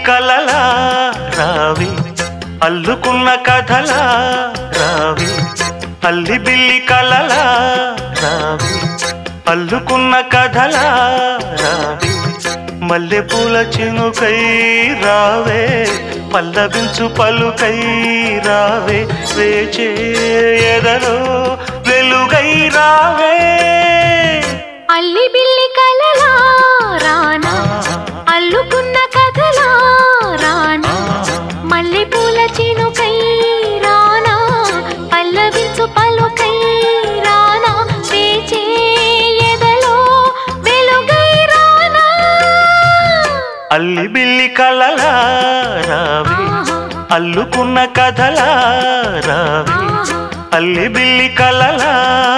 కలలా రావి అల్లుకున్న కథలా రావి అల్లి బిల్లి కలలా రావి అల్లుకున్న కథలా రావి మల్లె పూల చినుకై రావే పల్లవించు పలుకై రావే వేచే ఎదలో వెలుగై రావే అల్లి బిల్లి కలలా రానా అల్లుకున్న కథలా రానా మల్లె పూల చినుకై రానా పల్లవించు పలుకై రానా వేచే ఎదలో వెలుగై రానా అల్లి బిల్లి కలలా రావి అల్లుకున్న కథలా రావి అల్లి బిల్లి కలలా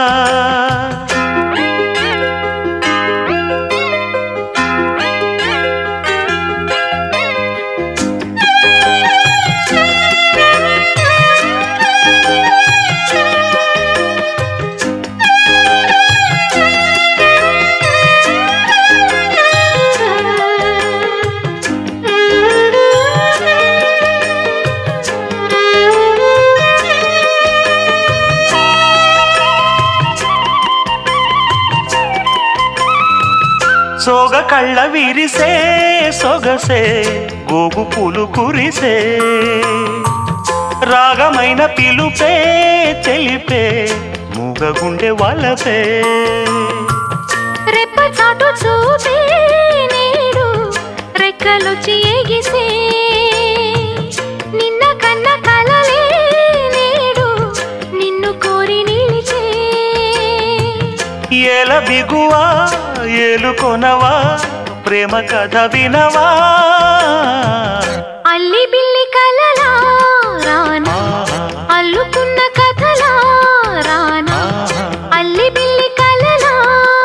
సోగ కళ్ళ విరిసే సొగసే గోగు పూలు కురిసే రాగమైన పిలుపే తెలిపే మూగగుండె వలపే రెప్ప చాటు చూపే నేడు రెక్కలొచ్చి ఎగిసే నిన్న కన్న కలలే నేడు నిన్ను కోరి నిలిచే ఏల బిగువా ఏలుకొనవా ప్రేమ కథ వినవా అల్లి బిల్లి కలలా రానా అల్లుకున్న కథలా రానా అల్లి బిల్లి కలలా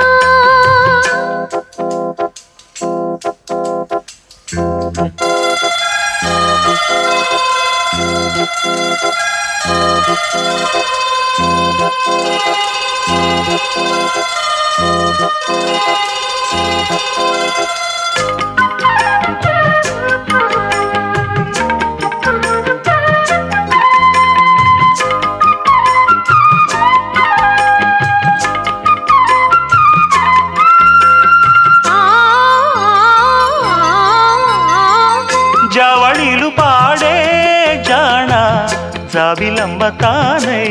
ఆ, జవళిలు పాడే జాణ జాబిలమ్మ తానై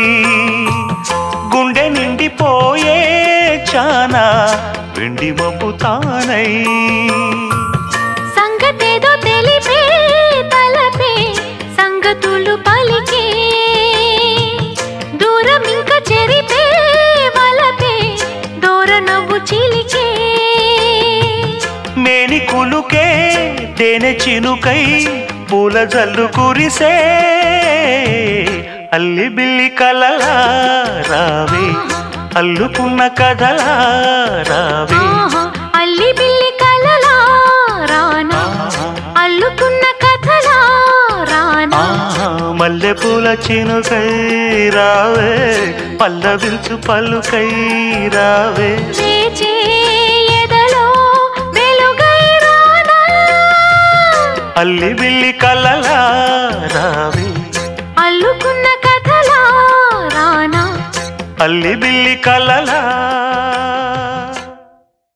గుండె నిండిపోయే చానా వెండి మబ్బు తానై సంగతేదో తెలిపే తలపే సంగతులు పలికే దూరం ఇంక చెరిపే వలపే దూర నవ్వు చిలికే మేని కులుకే తేనె చినుకై పూల జల్లు కురిసే అల్లి బిల్లి కలలా రావే అల్లుకున్న కథలా రావే ఆహా, అల్లి బిల్లి కలలా రానా అల్లుకున్న కథలా రానా ఆహా, మల్లె పూల చినుకై రావే పల్లవించు పలుకై రావే వేచే ఎదలో వెలుగై రానా అల్లి బిల్లి కలలా రావే అల్లుకున్న కథలా రానా అల్లి బిల్లి కలలా